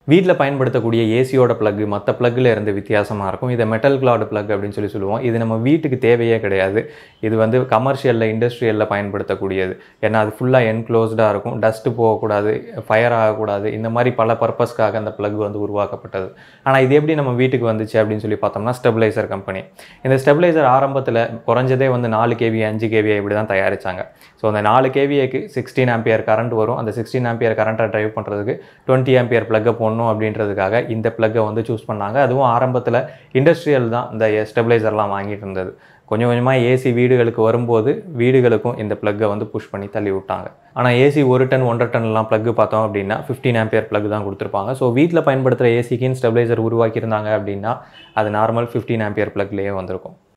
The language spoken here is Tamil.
வீட்டில் பயன்படுத்தக்கூடிய ஏசியோட plug மற்ற ப்ளக்கில் இருந்து வித்தியாசமாக இருக்கும் இதை மெட்டல் கிளாடு plug அப்படின்னு சொல்லி சொல்லுவோம் இது நம்ம வீட்டுக்கு தேவையே கிடையாது இது வந்து கமர்ஷியலில் இண்டஸ்ட்ரியலில் பயன்படுத்தக்கூடியது ஏன்னா அது ஃபுல்லாக என்க்ளோஸ்டாக இருக்கும் டஸ்ட்டு போகக்கூடாது ஃபயர் ஆகக்கூடாது இந்த மாதிரி பல பர்பஸ்க்காக அந்த plug வந்து உருவாக்கப்பட்டது ஆனால் இது எப்படி நம்ம வீட்டுக்கு வந்துச்சு அப்படின்னு சொல்லி பார்த்தோம்னா ஸ்டெபிளைசர் கம்பெனி இந்த ஸ்டெபிளைசர் ஆரம்பத்தில் குறைஞ்சதே வந்து நாலு கேவி அஞ்சு கேவி இப்படி தான் தயாரிச்சாங்க ஸோ அந்த நாலு கேவிஏக்கு சிக்ஸ்டீன் ஆம்பியர் கரண்ட் வரும் அந்த சிக்ஸ்டீன் ஆம்பியர் கரண்ட்டை ட்ரைவ் பண்ணுறதுக்கு டுவெண்ட்டி ஆம்பியர் ப்ளக்கை போடணும் அப்படின்றதுக்காக இந்த ப்ளக்கை வந்து சூஸ் பண்ணாங்க அதுவும் ஆரம்பத்தில் இண்டஸ்ட்ரியல் தான் இந்த ஸ்டெபிளைசர்லாம் வாங்கிட்டு இருந்தது கொஞ்சம் கொஞ்சமாக ஏசி வீடுகளுக்கு வரும்போது வீடுகளுக்கும் இந்த ப்ளக்கை வந்து புஷ் பண்ணி தள்ளி விட்டாங்க ஆனால் ஏசி ஒரு டன் ஒன்றரை டன்லாம் ப்ளக் பார்த்தோம் அப்படின்னா ஃபிஃப்டீன் ஆம்பியர் ப்ளக் தான் கொடுத்துருப்பாங்க ஸோ வீட்டில் பயன்படுத்துகிற ஏசிக்குன்னு ஸ்டெபிளைசர் உருவாக்கியிருந்தாங்க அப்படின்னா அது நார்மல் ஃபிஃப்டீன் ஆம்பியர் ப்ளக்லேயே வந்திருக்கும்